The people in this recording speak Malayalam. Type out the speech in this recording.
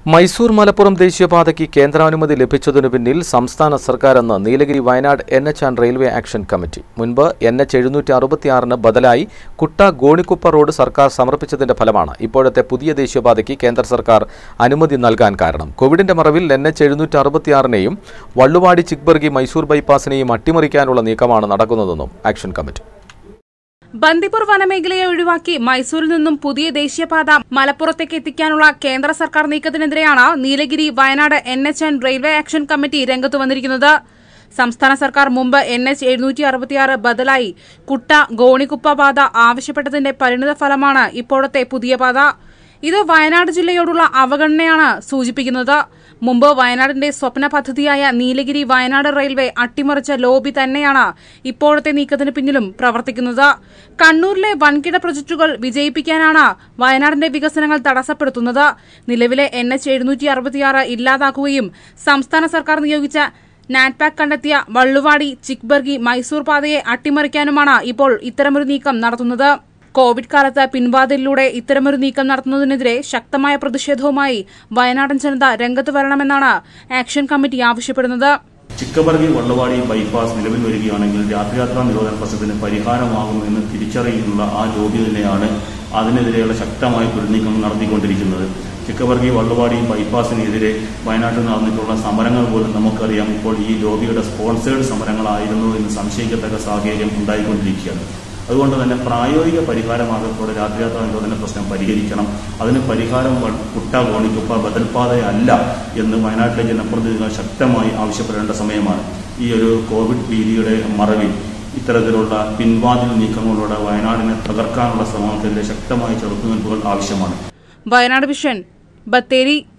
മൈസൂർ മലപ്പുറം ദേശീയപാതയ്ക്ക് കേന്ദ്രാനുമതി ലഭിച്ചതിനു പിന്നിൽ സംസ്ഥാന സർക്കാരെന്ന് Nilgiri Wayanad N H and railway action committee മുൻപ് എൻ എച്ച് എഴുന്നൂറ്റി അറുപത്തിയാറിന് ബദലായി കുട്ട ഗോണിക്കുപ്പ റോഡ് സർക്കാർ സമർപ്പിച്ചതിന്റെ ഫലമാണ് ഇപ്പോഴത്തെ പുതിയ ദേശീയപാതയ്ക്ക് കേന്ദ്ര സർക്കാർ അനുമതി നൽകാൻ കാരണം കോവിഡിന്റെ മറവിൽ എൻ എച്ച് എഴുന്നൂറ്റി അറുപത്തിയാറിനെയും വള്ളുവാടി ചിക്ബർഗി മൈസൂർ ബൈപ്പാസിനെയും അട്ടിമറിക്കാനുള്ള നീക്കമാണ് നടക്കുന്നതെന്നും ആക്ഷൻ കമ്മിറ്റി ബന്ദിപ്പൂർ വനമേഖലയെ ഒഴിവാക്കി മൈസൂരിൽ നിന്നും പുതിയ ദേശീയപാത മലപ്പുറത്തേക്ക് എത്തിക്കാനുള്ള കേന്ദ്ര സർക്കാർ നീക്കത്തിനെതിരെയാണ് Nilgiri Wayanad N H and railway action committee രംഗത്ത് വന്നിരിക്കുന്നത് സംസ്ഥാന സർക്കാർ മുമ്പ് എൻ എച്ച് എഴുന്നൂറ്റി അറുപത്തിയാറ് ബദലായി കുട്ട ഗോണിക്കുപ്പ പാത ആവശ്യപ്പെട്ടതിന്റെ പരിണിത ഫലമാണ് ഇപ്പോഴത്തെ പുതിയ പാത ഇത് വയനാട് ജില്ലയോടുള്ള അവഗണനയാണ് സൂചിപ്പിക്കുന്നത് മുമ്പ് വയനാടിന്റെ സ്വപ്ന പദ്ധതിയായ നീലഗിരി വയനാട് റെയിൽവേ അട്ടിമറിച്ച ലോബി തന്നെയാണ് ഇപ്പോഴത്തെ നീക്കത്തിന് പിന്നിലും പ്രവർത്തിക്കുന്നത് കണ്ണൂരിലെ വൻകിട പ്രൊജക്ടുകൾ വിജയിപ്പിക്കാനാണ് വയനാടിന്റെ വികസനങ്ങൾ തടസ്സപ്പെടുത്തുന്നത് നിലവിലെ എൻ എച്ച് എഴുന്നൂറ്റി അറുപത്തിയാറ് ഇല്ലാതാക്കുകയും സംസ്ഥാന സർക്കാർ നിയോഗിച്ച നാറ്റ്പാക് കണ്ടെത്തിയ വള്ളുവാടി ചിക്ബർഗി മൈസൂർ പാതയെ അട്ടിമറിക്കാനുമാണ് ഇപ്പോൾ ഇത്തരമൊരു നീക്കം നടത്തുന്നത് കോവിഡ് കാലത്ത് പിൻവാതിലിലൂടെ ഇത്തരമൊരു നീക്കം നടത്തുന്നതിനെതിരെ ശക്തമായ പ്രതിഷേധവുമായി വയനാടൻ ജനത രംഗത്ത് വരണമെന്നാണ് ആക്ഷൻ കമ്മിറ്റി ആവശ്യപ്പെടുന്നത് ചിക്കബർഗി വള്ളവാടി ബൈപ്പാസ് നിലവിൽ വരികയാണെങ്കിൽ രാത്രിയാത്രാ നിരോധന പ്രശ്നത്തിന് പരിഹാരമാകുമെന്ന് തിരിച്ചറിയുള്ള ആ ലോബി തന്നെയാണ് അതിനെതിരെയുള്ള ശക്തമായ ദുർനീക്കം നടത്തിക്കൊണ്ടിരിക്കുന്നത് ചിക്കബർഗി വള്ളുവാടി ബൈപ്പാസിനെതിരെ വയനാട്ടിൽ നടന്നിട്ടുള്ള സമരങ്ങൾ പോലും നമുക്കറിയാം ഇപ്പോൾ ഈ ലോബിയുടെ സ്പോൺസേഡ് സമരങ്ങളായിരുന്നു എന്ന് സംശയിക്കത്തക്ക സാഹചര്യം ഉണ്ടായിക്കൊണ്ടിരിക്കുകയാണ് അതുകൊണ്ട് തന്നെ പ്രായോഗിക പരിഹാരമാകത്തോടെ രാത്രിയാത്രാ നിരോധന പ്രശ്നം പരിഹരിക്കണം അതിന് പരിഹാരം വ- കുട്ട കോണിക്കുപ്പ ബദൽപാതയല്ല എന്ന് വയനാട്ടിലെ ജനപ്രതിനിധികൾ ശക്തമായി ആവശ്യപ്പെടേണ്ട സമയമാണ് ഈ ഒരു കോവിഡ് ഭീതിയുടെ മറവിൽ ഇത്തരത്തിലുള്ള പിൻവാതിൽ നീക്കങ്ങളോടെ വയനാടിനെ തകർക്കാനുള്ള ശ്രമങ്ങൾക്കെതിരെ ശക്തമായ ചെറുത്തുനിൽപ്പുകൾ ആവശ്യമാണ് വയനാട് വിഷൻ ബത്തേരി